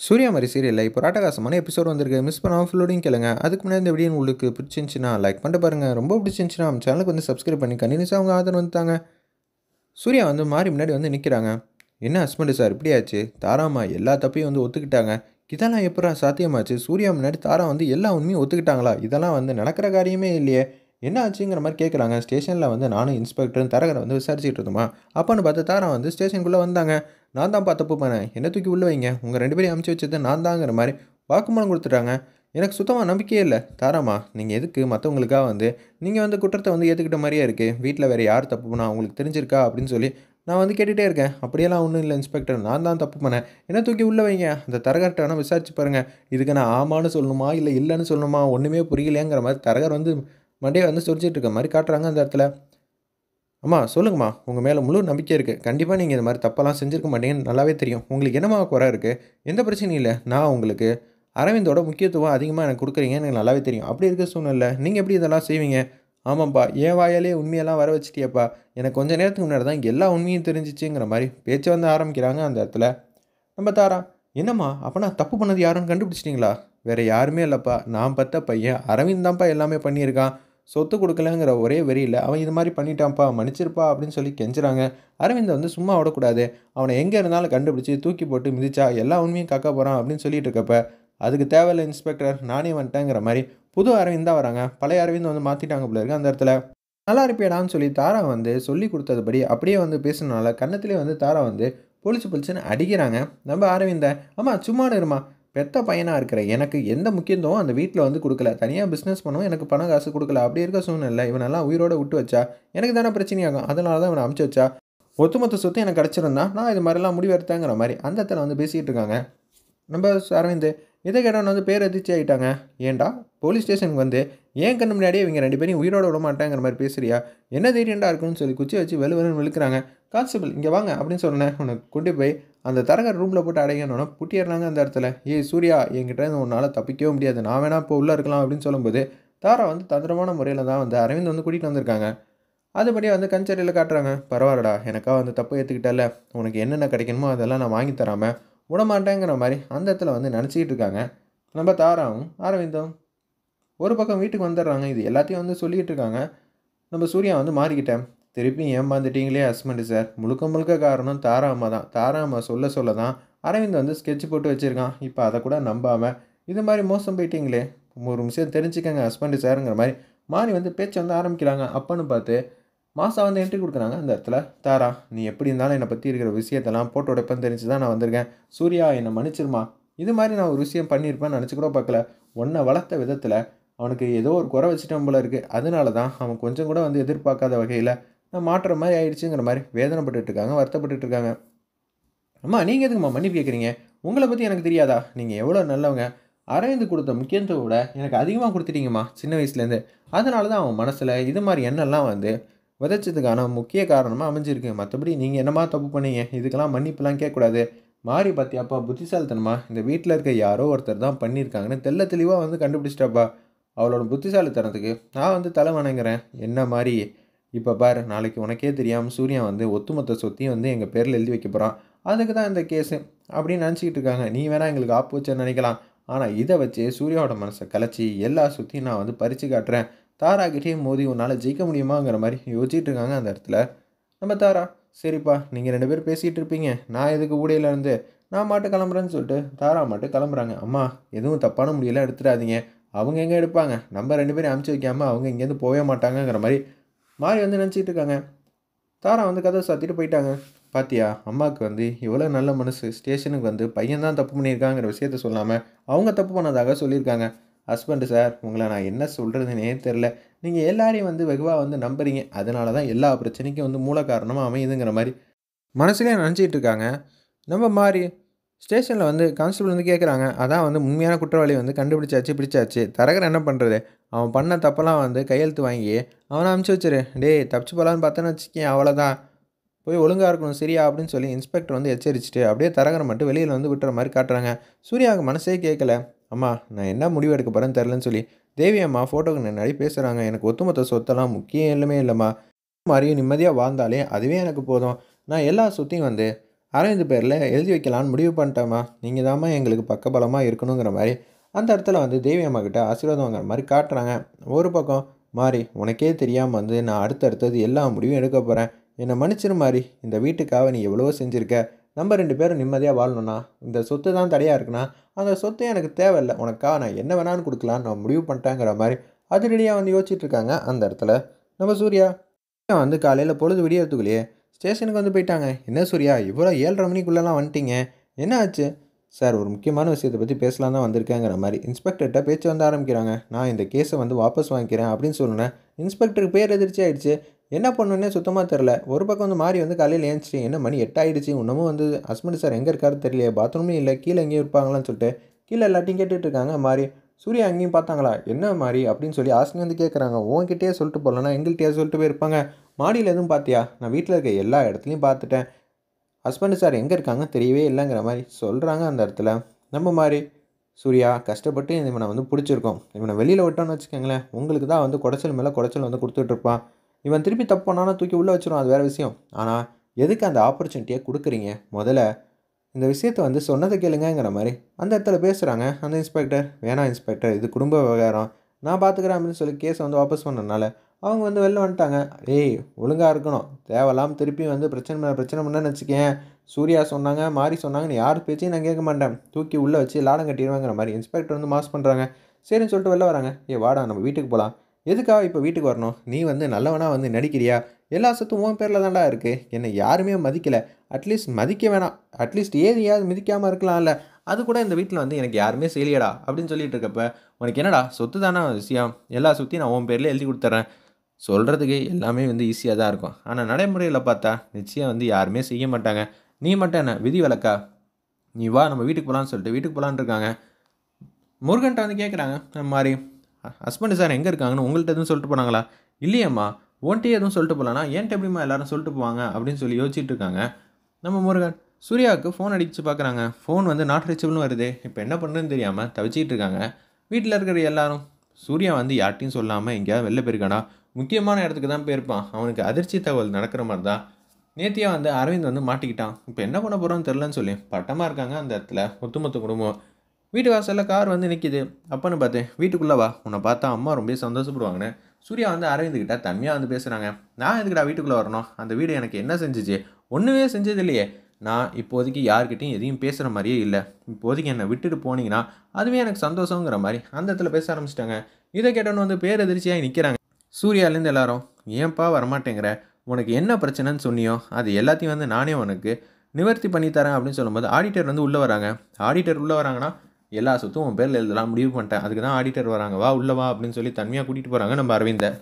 சூர்யா மாதிரி சீரியலில் இப்போ ராட்டகாசமான எபிசோட் வந்திருக்கு மிஸ் பண்ணாமல் ஃபுல்லோடையும் கேளுங்க அதுக்கு முன்னாடி இந்த வீடியோ உங்களுக்கு பிடிச்சிருந்துச்சின்னா லைக் பண்ணிட்டு பாருங்கள் ரொம்ப பிடிச்சிருந்துச்சின்னா நம்ம சேனலுக்கு வந்து சப்ஸ்கிரைப் பண்ணி கண்டினியூஸாக அவங்க ஆதரவு வந்துட்டாங்க சூர்யா வந்து மாறி முன்னாடி வந்து நிற்கிறாங்க என்ன ஹஸ்பண்டு சார் இப்படியாச்சு தாராமா எல்லா தப்பையும் வந்து ஒத்துக்கிட்டாங்க இதெல்லாம் எப்படா சாத்தியமாச்சு சூர்யா முன்னாடி தாரா வந்து எல்லா உண்மையும் ஒத்துக்கிட்டாங்களா இதெல்லாம் வந்து நடக்கிற காரியமே இல்லையே என்ன ஆச்சுங்கிற மாதிரி கேட்குறாங்க ஸ்டேஷனில் வந்து நானும் இன்ஸ்பெக்டரும் தரகரை வந்து விசாரிச்சுட்டு இருந்தோமா அப்போன்னு பார்த்து தாரா வந்து ஸ்டேஷனுக்குள்ளே வந்தாங்க நான் தான் தப்பு பண்ணேன் என்ன தூக்கி உள்ள வைங்க உங்கள் ரெண்டு பேரையும் அமுச்சு வச்சது நான் தாங்கிற மாதிரி வாக்குமூலம் கொடுத்துட்டாங்க எனக்கு சுத்தமாக நம்பிக்கையே இல்லை தாராமா நீங்கள் எதுக்கு மற்றவங்களுக்காக வந்து நீங்கள் வந்து குற்றத்தை வந்து ஏற்றுக்கிட்ட மாதிரியே இருக்குது வீட்டில் வேறு யார் தப்பு பண்ணா உங்களுக்கு தெரிஞ்சிருக்கா அப்படின்னு சொல்லி நான் வந்து கேட்டுகிட்டே இருக்கேன் அப்படியெல்லாம் ஒன்றும் இல்லை இன்ஸ்பெக்டர் நான் தான் தப்பு பண்ணேன் என்ன தூக்கி உள்ளே வைங்க அந்த தரகர்கிட்ட வேணால் விசாரிச்சு பாருங்கள் இதுக்கு நான் ஆமான்னு சொல்லணுமா இல்லை இல்லைன்னு சொல்லணுமா ஒன்றுமே புரியலையேங்கிற மாதிரி தரகர் வந்து மண்டையை வந்து சுரிச்சிட்டு இருக்க மாதிரி காட்டுறாங்க அந்த இடத்துல அம்மா சொல்லுங்கம்மா உங்கள் மேலே முழு நம்பிக்கை இருக்குது கண்டிப்பாக நீங்கள் இந்த மாதிரி தப்பெல்லாம் செஞ்சுருக்க மாட்டீங்கன்னு நல்லாவே தெரியும் உங்களுக்கு என்னம்மா குறை இருக்குது எந்த பிரச்சனையும் இல்லை நான் உங்களுக்கு அரவிந்தோட முக்கியத்துவம் அதிகமாக எனக்கு கொடுக்குறீங்கன்னு எனக்கு நல்லாவே தெரியும் அப்படி இருக்க சூழ்நிலை நீங்கள் எப்படி இதெல்லாம் செய்வீங்க ஆமாம்ப்பா என் வாயாலே உண்மையெல்லாம் வர வச்சிட்டியப்பா எனக்கு கொஞ்ச நேரத்துக்கு முன்னாடி தான் எல்லா உண்மையும் தெரிஞ்சிச்சுங்கிற மாதிரி பேச்சு வந்து ஆரம்பிக்கிறாங்க அந்த இடத்துல நம்ம தாரா என்னம்மா அப்போ நான் தப்பு பண்ணது யாருன்னு கண்டுபிடிச்சிட்டிங்களா வேறு யாருமே இல்லைப்பா நான் பத்த பையன் அரவிந்த் தான்ப்பா எல்லாமே பண்ணியிருக்கான் சொத்து கொடுக்கலங்கிற ஒரே வெறியில் அவன் இது மாதிரி பண்ணிட்டான்ப்பா மன்னிச்சிருப்பா அப்படின்னு சொல்லி கெஞ்சுறாங்க அரவிந்தை வந்து சும்மா விடக்கூடாது அவனை எங்கே இருந்தாலும் கண்டுபிடிச்சி தூக்கி போட்டு மிதிச்சா எல்லா உண்மையும் காக்க போகிறான் அப்படின்னு சொல்லிட்டு இருக்கப்ப அதுக்கு தேவையில்லை இன்ஸ்பெக்டர் நானே வந்துட்டேங்கிற மாதிரி புது அரவிந்த் தான் வராங்க பழைய அரவிந்த் வந்து மாற்றிட்டாங்க போல இருக்கு அந்த இடத்துல நல்லா இருப்பியடான்னு சொல்லி தாரா வந்து சொல்லி கொடுத்ததுபடி அப்படியே வந்து பேசுனனால கன்னத்திலே வந்து தாரா வந்து பொலிச்சு பொலிச்சுன்னு அடிக்கிறாங்க நம்ம அரவிந்த ஆமாம் சும்மா இருமா பெத்த பையனாக இருக்கிற எனக்கு எந்த முக்கியத்துவம் அந்த வீட்டில் வந்து கொடுக்கல தனியாக பிஸ்னஸ் பண்ணவும் எனக்கு பணம் காசு கொடுக்கல அப்படி இருக்க சூழ்நிலை இவனெல்லாம் உயிரோட விட்டு வச்சா எனக்கு தானே பிரச்சனையாகும் அதனால தான் இவனை அமுச்சு வச்சா ஒட்டுமொத்த சொத்து எனக்கு கிடச்சிருந்தா நான் இது மாதிரிலாம் முடிவு எடுத்தேங்கிற மாதிரி அந்த இடத்துல வந்து பேசிகிட்டு இருக்காங்க நம்ம அரவிந்த் இதை கேட்டவன் வந்து பேர் அதிர்ச்சி ஆகிட்டாங்க ஏன்டா போலீஸ் ஸ்டேஷனுக்கு வந்து ஏன் கண்ணு முன்னாடியே இவங்க ரெண்டு பேரையும் உயிரோட விட மாட்டாங்கிற மாதிரி பேசுறியா என்ன தைரியண்டா இருக்குன்னு சொல்லி குச்சி வச்சு வெளு வெளுன்னு விழுக்கிறாங்க கான்ஸ்டபிள் இங்கே வாங்க அப்படின்னு சொன்னேன் உனக்கு கூட்டி போய் அந்த தரகர் ரூமில் போட்டு அடையணும்னா புட்டிடுறாங்க அந்த இடத்துல ஏய் சூர்யா என்கிட்ட இருந்து உன்னால் தப்பிக்கவே முடியாது நான் வேணா இப்போ உள்ளே இருக்கலாம் அப்படின்னு சொல்லும்போது தாரா வந்து தந்திரமான முறையில் தான் வந்து அரவிந்த் வந்து கூட்டிகிட்டு வந்திருக்காங்க அதுபடியே வந்து கஞ்சேரியில் காட்டுறாங்க பரவாயில்லடா எனக்காக வந்து தப்பு ஏற்றுக்கிட்டல உனக்கு என்னென்ன கிடைக்கணுமோ அதெல்லாம் நான் வாங்கி தராமல் விடமாட்டேங்கிற மாதிரி அந்த இடத்துல வந்து நினச்சிக்கிட்டு இருக்காங்க நம்ம தாராவும் அரவிந்தும் ஒரு பக்கம் வீட்டுக்கு வந்துடுறாங்க இது எல்லாத்தையும் வந்து சொல்லிக்கிட்டு இருக்காங்க நம்ம சூர்யா வந்து மாறிக்கிட்டேன் திருப்பி ஏமாந்துட்டீங்களே ஹஸ்பண்டு சார் முழுக்க முழுக்க காரணம் தாரா அம்மா தான் தாரா அம்மா சொல்ல சொல்ல தான் அரவிந்த் வந்து ஸ்கெட்ச் போட்டு வச்சுருக்கான் இப்போ அதை கூட நம்பாமல் இது மாதிரி மோசம் போயிட்டீங்களே ஒரு விஷயம் தெரிஞ்சுக்கங்க ஹஸ்பண்டு சாருங்கிற மாதிரி மாறி வந்து பேச்சு வந்து ஆரம்பிக்கிறாங்க அப்பன்னு பார்த்து மாசா வந்து என்ட்ரி கொடுக்குறாங்க அந்த இடத்துல தாரா நீ எப்படி இருந்தாலும் என்னை பற்றி இருக்கிற விஷயத்தெல்லாம் போட்டு உடைப்பேன்னு தெரிஞ்சு தான் நான் வந்திருக்கேன் சூர்யா என்னை மன்னிச்சிருமா இது மாதிரி நான் ஒரு விஷயம் பண்ணியிருப்பேன்னு நினச்சி கூட பார்க்கல உன்னை வளர்த்த விதத்தில் அவனுக்கு ஏதோ ஒரு குறை வச்சுட்டோம் போல இருக்குது அதனால தான் அவன் கொஞ்சம் கூட வந்து எதிர்பார்க்காத வகையில் நான் மாற்றுற மாதிரி ஆயிடுச்சுங்கிற மாதிரி வேதனைப்பட்டுட்டு இருக்காங்க வருத்தப்பட்டுட்டு இருக்காங்க அம்மா நீங்கள் எதுக்கும்மா மன்னிப்பு கேட்குறீங்க உங்களை பற்றி எனக்கு தெரியாதா நீங்கள் எவ்வளோ நல்லவங்க அரவிந்த் கொடுத்த முக்கியத்துவம் விட எனக்கு அதிகமாக கொடுத்துட்டீங்கம்மா சின்ன வயசுலேருந்து அதனால தான் அவன் மனசில் இது மாதிரி எண்ணெல்லாம் வந்து விதைச்சதுக்கான முக்கிய காரணமாக அமைஞ்சிருக்கு மற்றபடி நீங்கள் என்னமா தப்பு பண்ணீங்க இதுக்கெல்லாம் மன்னிப்புலாம் கேட்கக்கூடாது மாறி பார்த்தியாப்பா புத்திசாலித்தனமா இந்த வீட்டில் இருக்க யாரோ ஒருத்தர் தான் பண்ணியிருக்காங்கன்னு தெல்ல தெளிவாக வந்து கண்டுபிடிச்சிட்டாப்பா அவளோட புத்திசாலித்தனத்துக்கு நான் வந்து தலை வணங்குறேன் என்ன மாதிரி இப்போ பாரு நாளைக்கு உனக்கே தெரியாமல் சூர்யா வந்து ஒத்துமொத்த சொத்தையும் வந்து எங்கள் பேரில் எழுதி வைக்க போகிறான் அதுக்கு தான் இந்த கேஸு அப்படின்னு நினச்சிக்கிட்டு இருக்காங்க நீ வேணால் எங்களுக்கு ஆப்பு வச்ச நினைக்கலாம் ஆனால் இதை வச்சு சூர்யாவோட மனசை கலைச்சி எல்லா சொத்தையும் நான் வந்து பறித்து காட்டுறேன் தாராகிட்டே மோதி உன்னால் ஜெயிக்க முடியுமாங்கிற மாதிரி யோசிச்சுட்டு இருக்காங்க அந்த இடத்துல நம்ம தாரா சரிப்பா நீங்கள் ரெண்டு பேரும் பேசிகிட்டு இருப்பீங்க நான் எதுக்கு ஊடையில் இருந்து நான் மாட்டு கிளம்புறேன்னு சொல்லிட்டு தாரா மாட்டு கிளம்புறாங்க அம்மா எதுவும் தப்பான முடியெல்லாம் எடுத்துடாதீங்க அவங்க எங்கே எடுப்பாங்க நம்ம ரெண்டு பேரும் அமுச்சு வைக்காமல் அவங்க இங்கேருந்து போகவே மாட்டாங்கங்கிற மாதிரி மாறி வந்து நினச்சிட்டு இருக்காங்க தாரா வந்து கதை சாத்திட்டு போயிட்டாங்க பாத்தியா அம்மாவுக்கு வந்து இவ்வளோ நல்ல மனசு ஸ்டேஷனுக்கு வந்து பையன் தான் தப்பு பண்ணியிருக்காங்கிற விஷயத்த சொல்லாமல் அவங்க தப்பு பண்ணதாக சொல்லியிருக்காங்க ஹஸ்பண்டு சார் உங்களை நான் என்ன சொல்கிறதுனே தெரில நீங்கள் எல்லாரையும் வந்து வெகுவாக வந்து நம்புறீங்க அதனால தான் எல்லா பிரச்சனைக்கும் வந்து மூல காரணமாக அமையுதுங்கிற மாதிரி மனசுலேயே நினச்சிட்டு இருக்காங்க நம்ம மாறி ஸ்டேஷனில் வந்து கான்ஸ்டபிள் வந்து கேட்குறாங்க அதான் வந்து உண்மையான குற்றவாளி வந்து கண்டுபிடிச்சாச்சு பிடிச்சாச்சு தரகர் என்ன பண்ணுறது அவன் பண்ண தப்பெல்லாம் வந்து கையெழுத்து வாங்கி அவனை அமுச்சு வச்சிரு டேய் தப்பிச்சு போகலான்னு பார்த்தேன்னு வச்சுக்கேன் அவ்வளோதான் போய் ஒழுங்காக இருக்கணும் சரியா அப்படின்னு சொல்லி இன்ஸ்பெக்டர் வந்து எச்சரிச்சுட்டு அப்படியே தரகரை மட்டும் வெளியில் வந்து விட்டுற மாதிரி காட்டுறாங்க சூர்யாவுக்கு மனசே கேட்கல அம்மா நான் என்ன முடிவு எடுக்க போகிறேன்னு தெரிலன்னு சொல்லி தேவி அம்மா ஃபோட்டோக்கு முன்னாடி பேசுகிறாங்க எனக்கு ஒத்துமொத்த சொத்தெல்லாம் முக்கியம் எல்லாமே இல்லைம்மா மாதிரியும் நிம்மதியாக வாழ்ந்தாலே அதுவே எனக்கு போதும் நான் எல்லா சொத்தையும் வந்து அரவிந்த் பேரில் எழுதி வைக்கலான்னு முடிவு பண்ணிட்டேம்மா நீங்கள் தாம்மா எங்களுக்கு பக்கபலமாக இருக்கணுங்கிற மாதிரி அந்த இடத்துல வந்து தேவி அம்மா கிட்ட ஆசீர்வாதம் வாங்குற மாதிரி காட்டுறாங்க ஒரு பக்கம் மாறி உனக்கே தெரியாமல் வந்து நான் அடுத்தடுத்தது எல்லா முடிவும் எடுக்க போகிறேன் என்னை மன்னிச்சிரு மாதிரி இந்த வீட்டுக்காக நீ எவ்வளவோ செஞ்சுருக்க நம்ம ரெண்டு பேரும் நிம்மதியாக வாழணும்னா இந்த சொத்து தான் தடையாக இருக்குன்னா அந்த சொத்து எனக்கு தேவையில்லை உனக்காக நான் என்ன வேணாலும் கொடுக்கலான்னு நான் முடிவு பண்ணிட்டேங்கிற மாதிரி அதிரடியாக வந்து யோசிச்சுட்டு இருக்காங்க அந்த இடத்துல நம்ம சூர்யா வந்து காலையில் பொழுது விடியறதுக்குள்ளேயே ஸ்டேஷனுக்கு வந்து போயிட்டாங்க என்ன சூர்யா இவ்வளோ ஏழரை மணிக்குள்ளெல்லாம் வந்துட்டீங்க என்ன ஆச்சு சார் ஒரு முக்கியமான விஷயத்தை பற்றி பேசலாம் தான் வந்திருக்கேங்கிற மாதிரி இன்ஸ்பெக்டர்கிட்ட பேச்சு வந்து ஆரம்பிக்கிறாங்க நான் இந்த கேஸை வந்து வாபஸ் வாங்கிக்கிறேன் அப்படின்னு சொன்னேன் இன்ஸ்பெக்டருக்கு பேர் எதிர்ச்சி ஆயிடுச்சு என்ன பண்ணுன்னே சுத்தமாக தெரில ஒரு பக்கம் வந்து மாறி வந்து காலையில் ஏஞ்சிட்டு என்ன மணி எட்டாயிடுச்சு இன்னமும் வந்து ஹஸ்பண்ட் சார் எங்கே இருக்காரு தெரியலையே பாத்ரூமே இல்லை கீழே எங்கேயும் இருப்பாங்களான்னு சொல்லிட்டு கீழே எல்லாத்தையும் கேட்டுட்டு இருக்காங்க மாறி சூர்யா அங்கேயும் பார்த்தாங்களா என்ன மாதிரி அப்படின்னு சொல்லி ஆசனி வந்து கேட்குறாங்க உன்கிட்டயே சொல்லிட்டு போகலன்னா எங்கள்கிட்டயே சொல்லிட்டு போயிருப்பாங்க மாடியில் எதுவும் பார்த்தியா நான் வீட்டில் இருக்க எல்லா இடத்துலையும் பார்த்துட்டேன் ஹஸ்பண்டு சார் எங்கே இருக்காங்க தெரியவே இல்லைங்கிற மாதிரி சொல்கிறாங்க அந்த இடத்துல நம்ம மாதிரி சூர்யா கஷ்டப்பட்டு இவனை வந்து பிடிச்சிருக்கோம் இவனை வெளியில் விட்டோன்னு வச்சுக்கோங்களேன் உங்களுக்கு தான் வந்து குடைச்சல் மேலே குடைச்சல் வந்து கொடுத்துட்ருப்பான் இவன் திருப்பி தப்பு பண்ணானா தூக்கி உள்ளே வச்சிரும் அது வேறு விஷயம் ஆனால் எதுக்கு அந்த ஆப்பர்ச்சுனிட்டியை கொடுக்குறீங்க முதல்ல இந்த விஷயத்த வந்து சொன்னதை கேளுங்கங்கிற மாதிரி அந்த இடத்துல பேசுகிறாங்க அந்த இன்ஸ்பெக்டர் வேணாம் இன்ஸ்பெக்டர் இது குடும்ப விவகாரம் நான் பார்த்துக்கிறேன் அப்படின்னு சொல்லி கேஸை வந்து வாபஸ் பண்ணனால அவங்க வந்து வெளில வந்துட்டாங்க ஏய் ஒழுங்காக இருக்கணும் தேவையில்லாமல் திருப்பி வந்து பிரச்சனை மேலே பிரச்சனை பண்ணேன்னு வச்சுக்கேன் சூர்யா சொன்னாங்க மாறி சொன்னாங்க நீ யார் பேச்சையும் நான் கேட்க மாட்டேன் தூக்கி உள்ளே வச்சு லாடம் கட்டிடுவாங்கிற மாதிரி இன்ஸ்பெக்டர் வந்து மாஸ் பண்ணுறாங்க சரின்னு சொல்லிட்டு வெளில வராங்க ஏ வாடா நம்ம வீட்டுக்கு போகலாம் எதுக்காக இப்போ வீட்டுக்கு வரணும் நீ வந்து நல்லவனாக வந்து நடிக்கிறியா எல்லா சொத்தும் உன் பேரில் தான்டா இருக்குது என்னை யாருமே மதிக்கலை அட்லீஸ்ட் மதிக்க வேணாம் அட்லீஸ்ட் ஏதையாவது மிதிக்காமல் இருக்கலாம்ல அது கூட இந்த வீட்டில் வந்து எனக்கு யாருமே செய்யலையடா அப்படின்னு சொல்லிட்டு இருக்கப்ப உனக்கு என்னடா சொத்து தானே விஷயம் எல்லா சொத்தையும் நான் உன் பேரில் எழுதி கொடுத்துட்றேன் சொல்கிறதுக்கு எல்லாமே வந்து ஈஸியாக தான் இருக்கும் ஆனால் நடைமுறையில் பார்த்தா நிச்சயம் வந்து யாருமே செய்ய மாட்டாங்க நீ மட்டும் என்ன விதி விலக்கா நீ வா நம்ம வீட்டுக்கு போகலான்னு சொல்லிட்டு வீட்டுக்கு போகலான்னு இருக்காங்க முருகன்ட்ட வந்து கேட்குறாங்க இந்த மாதிரி ஹஸ்பண்டு சார் எங்கே இருக்காங்கன்னு உங்கள்கிட்ட எதுவும் சொல்லிட்டு போனாங்களா இல்லையம்மா உன்ட்டே எதுவும் சொல்லிட்டு போகலான்னா ஏன்ட்ட எப்படிம்மா எல்லாரும் சொல்லிட்டு போவாங்க அப்படின்னு சொல்லி யோசிச்சுட்டு இருக்காங்க நம்ம முருகன் சூர்யாவுக்கு ஃபோன் அடிச்சு பார்க்குறாங்க ஃபோன் வந்து நாட் ரீச்சபிள்னு வருது இப்போ என்ன பண்ணுறதுன்னு தெரியாமல் தவிச்சிட்டு இருக்காங்க வீட்டில் இருக்கிற எல்லாரும் சூர்யா வந்து யார்ட்டையும் சொல்லாமல் எங்கேயாவது வெளில போயிருக்கானா முக்கியமான இடத்துக்கு தான் போயிருப்பான் அவனுக்கு அதிர்ச்சி தகவல் நடக்கிற மாதிரி தான் நேத்தியா வந்து அரவிந்த் வந்து மாட்டிக்கிட்டான் இப்போ என்ன பண்ண போகிறோன்னு தெரிலன்னு சொல்லி பட்டமாக இருக்காங்க அந்த இடத்துல ஒத்துமொத்த குடும்பம் வீட்டு வாசலில் கார் வந்து நிற்கிது அப்பன்னு பார்த்தேன் வீட்டுக்குள்ளே வா உன்னை பார்த்தா அம்மா ரொம்ப சந்தோஷப்படுவாங்கன்னு சூர்யா வந்து அரவிந்த் கிட்ட தன்மையாக வந்து பேசுகிறாங்க நான் எதுக்குடா வீட்டுக்குள்ளே வரணும் அந்த வீடு எனக்கு என்ன செஞ்சுச்சு ஒன்றுமே செஞ்சது இல்லையே நான் இப்போதைக்கு யார்கிட்டையும் எதையும் பேசுகிற மாதிரியே இல்லை இப்போதைக்கு என்னை விட்டுட்டு போனீங்கன்னா அதுவே எனக்கு சந்தோஷங்கிற மாதிரி அந்த இடத்துல பேச ஆரம்பிச்சிட்டாங்க இதை கேட்டோன்னு வந்து பேரெதிர்ச்சியாக நிற்கிறாங்க சூர்யாலேருந்து எல்லாரும் ஏன்பா வரமாட்டேங்கிற உனக்கு என்ன பிரச்சனைன்னு சொன்னியோ அது எல்லாத்தையும் வந்து நானே உனக்கு நிவர்த்தி பண்ணி தரேன் அப்படின்னு சொல்லும்போது ஆடிட்டர் வந்து உள்ளே வராங்க ஆடிட்டர் உள்ளே வராங்கன்னா எல்லா சொத்தும் உன் பேரில் எழுதலாம் முடிவு பண்ணிட்டேன் அதுக்கு தான் ஆடிட்டர் வராங்க வா உள்ள வா அப்படின்னு சொல்லி தனியாக கூட்டிகிட்டு போகிறாங்க நம்ம அரவிந்தை